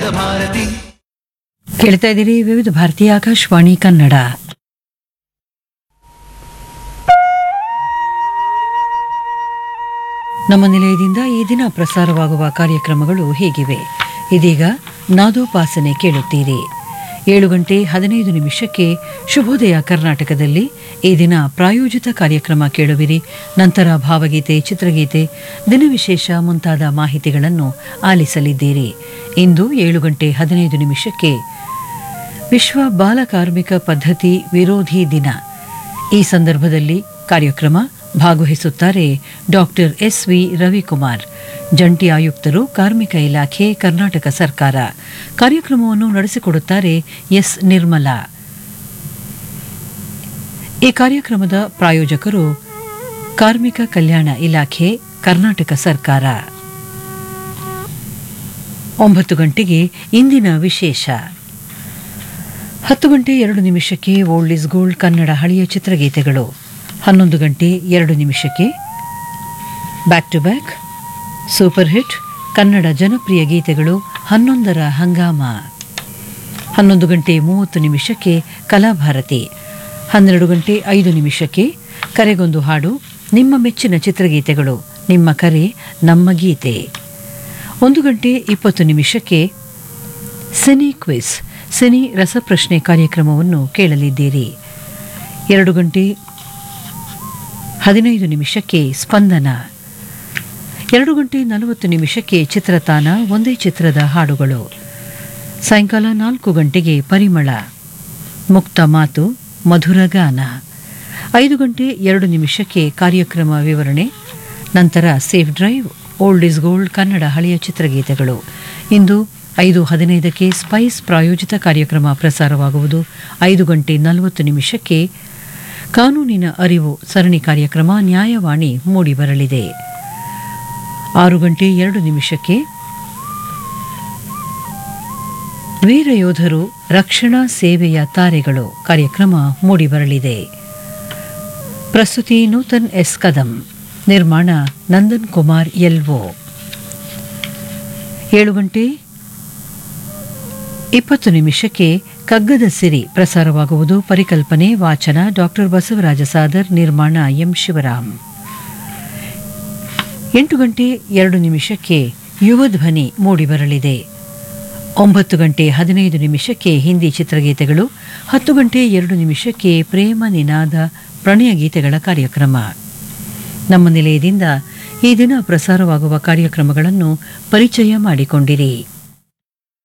ಭಾರತಿ ಕೇಳ್ತಾ ಇದ್ದೀರಿ ವಿವಿಧ ಭಾರತೀಯ ಆಕಾಶವಾಣಿ ಕನ್ನಡ ನಮ್ಮ ನಿಲಯದಿಂದ ಈ ದಿನ ಪ್ರಸಾರವಾಗುವ ಕಾರ್ಯಕ್ರಮಗಳು ಹೀಗಿವೆ ಇದೀಗ ನಾದೋಪಾಸನೆ ಕೇಳುತ್ತೀರಿ ಏಳು ಗಂಟೆ ಹದಿನೈದು ನಿಮಿಷಕ್ಕೆ ಶುಭೋದಯ ಕರ್ನಾಟಕದಲ್ಲಿ ಈ ದಿನ ಪ್ರಾಯೋಜಿತ ಕಾರ್ಯಕ್ರಮ ಕೇಳುವಿರಿ ನಂತರ ಭಾವಗೀತೆ ಚಿತ್ರಗೀತೆ ದಿನವಿಶೇಷ ಮುಂತಾದ ಮಾಹಿತಿಗಳನ್ನು ಆಲಿಸಲಿದ್ದೀರಿ ಇಂದು ಏಳು ಗಂಟೆ ಹದಿನೈದು ನಿಮಿಷಕ್ಕೆ ವಿಶ್ವ ಬಾಲ ಕಾರ್ಮಿಕ ಪದ್ಧತಿ ವಿರೋಧಿ ದಿನ ಈ ಸಂದರ್ಭದಲ್ಲಿ ಕಾರ್ಯಕ್ರಮ ಭಾಗವಹಿಸುತ್ತಾರೆ ಡಾಕ್ಟರ್ ಎಸ್ ವಿ ರವಿಕುಮಾರ್ ಜಂಟಿ ಆಯುಕ್ತರು ಕಾರ್ಮಿಕ ಇಲಾಖೆ ಕರ್ನಾಟಕ ಸರ್ಕಾರ ಕಾರ್ಯಕ್ರಮವನ್ನು ನಡೆಸಿಕೊಡುತ್ತಾರೆ ಎಸ್ ನಿರ್ಮಲಾ ಈ ಕಾರ್ಯಕ್ರಮದ ಪ್ರಾಯೋಜಕರು ಕಾರ್ಮಿಕ ಕಲ್ಯಾಣ ಇಲಾಖೆ ಕರ್ನಾಟಕ ಸರ್ಕಾರ ಒಂಬತ್ತು ಗಂಟೆಗೆ ಇಂದಿನ ವಿಶೇಷ ಹತ್ತು ಗಂಟೆ ಎರಡು ನಿಮಿಷಕ್ಕೆ ಓಲ್ಡ್ ಇಸ್ ಗೋಲ್ಡ್ ಕನ್ನಡ ಹಳೆಯ ಚಿತ್ರಗೀತೆಗಳು ಹನ್ನೊಂದು ಗಂಟೆ ಎರಡು ನಿಮಿಷಕ್ಕೆ back to back super hit Kannada ಜನಪ್ರಿಯ ಗೀತೆಗಳು ಹನ್ನೊಂದರ ಹಂಗಾಮ ಹನ್ನೊಂದು ಗಂಟೆ ಮೂವತ್ತು ನಿಮಿಷಕ್ಕೆ ಕಲಾಭಾರತಿ ಹನ್ನೆರಡು ಗಂಟೆ ಐದು ನಿಮಿಷಕ್ಕೆ ಕರೆಗೊಂದು ಹಾಡು ನಿಮ್ಮ ಮೆಚ್ಚಿನ ಚಿತ್ರಗೀತೆಗಳು ನಿಮ್ಮ ಕರೆ ನಮ್ಮ ಗೀತೆ ಒಂದು ಗಂಟೆ ಇಪ್ಪತ್ತು ನಿಮಿಷಕ್ಕೆ ಸಿನಿ ಕ್ವಿಸ್ ಸಿನಿ ರಸಪ್ರಶ್ನೆ ಕಾರ್ಯಕ್ರಮವನ್ನು ಕೇಳಲಿದ್ದೀರಿ ಎರಡು ಗಂಟೆ ಹದಿನೈದು ನಿಮಿಷಕ್ಕೆ ಸ್ಪಂದನ ಎರಡು ಗಂಟೆ ನಲವತ್ತು ನಿಮಿಷಕ್ಕೆ ಚಿತ್ರತಾನ ಒಂದೇ ಚಿತ್ರದ ಹಾಡುಗಳು ಸಾಯಂಕಾಲ ನಾಲ್ಕು ಗಂಟೆಗೆ ಪರಿಮಳ ಮುಕ್ತ ಮಾತು ಮಧುರ ಗಾನ ಐದು ಗಂಟೆ ಎರಡು ನಿಮಿಷಕ್ಕೆ ಕಾರ್ಯಕ್ರಮ ವಿವರಣೆ ನಂತರ safe drive old is gold Kannada ಹಳೆಯ ಚಿತ್ರಗೀತೆಗಳು ಇಂದು ಐದು ಹದಿನೈದಕ್ಕೆ ಸ್ಪೈಸ್ ಪ್ರಾಯೋಜಿತ ಕಾರ್ಯಕ್ರಮ ಪ್ರಸಾರವಾಗುವುದು ಐದು ಗಂಟೆ ನಲವತ್ತು ನಿಮಿಷಕ್ಕೆ ಕಾನೂನಿನ ಅರಿವು ಸರಣಿ ಕಾರ್ಯಕ್ರಮ ನ್ಯಾಯವಾಣಿ ಮೂಡಿಬರಲಿದೆ ಆರು ಗಂಟೆ ಎರಡು ನಿಮಿಷಕ್ಕೆ ವೀರಯೋಧರು ರಕ್ಷಣಾ ಸೇವೆಯ ತಾರೆಗಳು ಕಾರ್ಯಕ್ರಮ ಮೂಡಿಬರಲಿದೆ ಪ್ರಸ್ತುತಿ ನೂತನ್ ಎಸ್ ಕದಂ ನಿರ್ಮಾಣ ನಂದನ್ ಕುಮಾರ್ ಎಲ್ವೋ ಏಳು ಗಂಟೆ ಇಪ್ಪತ್ತು ನಿಮಿಷಕ್ಕೆ ಕಗ್ಗದ ಸಿರಿ ಪ್ರಸಾರವಾಗುವುದು ಪರಿಕಲ್ಪನೆ ವಾಚನ ಡಾಕ್ಟರ್ ಬಸವರಾಜ ಸಾದರ್ ನಿರ್ಮಾಣ ಎಂ ಶಿವರಾಮ್ ಎಂಟು ಗಂಟೆ ಎರಡು ನಿಮಿಷಕ್ಕೆ ಯುವ ಧ್ವನಿ ಮೂಡಿಬರಲಿದೆ ಒಂಬತ್ತು ಗಂಟೆ ಹದಿನೈದು ನಿಮಿಷಕ್ಕೆ ಹಿಂದಿ ಚಿತ್ರಗೀತೆಗಳು ಹತ್ತು ಗಂಟೆ ಎರಡು ನಿಮಿಷಕ್ಕೆ ಪ್ರೇಮ ನಿನಾದ ಪ್ರಣಯ ಗೀತೆಗಳ ಕಾರ್ಯಕ್ರಮ ನಮ್ಮ ನಿಲಯದಿಂದ ಈ ದಿನ ಪ್ರಸಾರವಾಗುವ ಕಾರ್ಯಕ್ರಮಗಳನ್ನು ಪರಿಚಯ ಮಾಡಿಕೊಂಡಿರಿ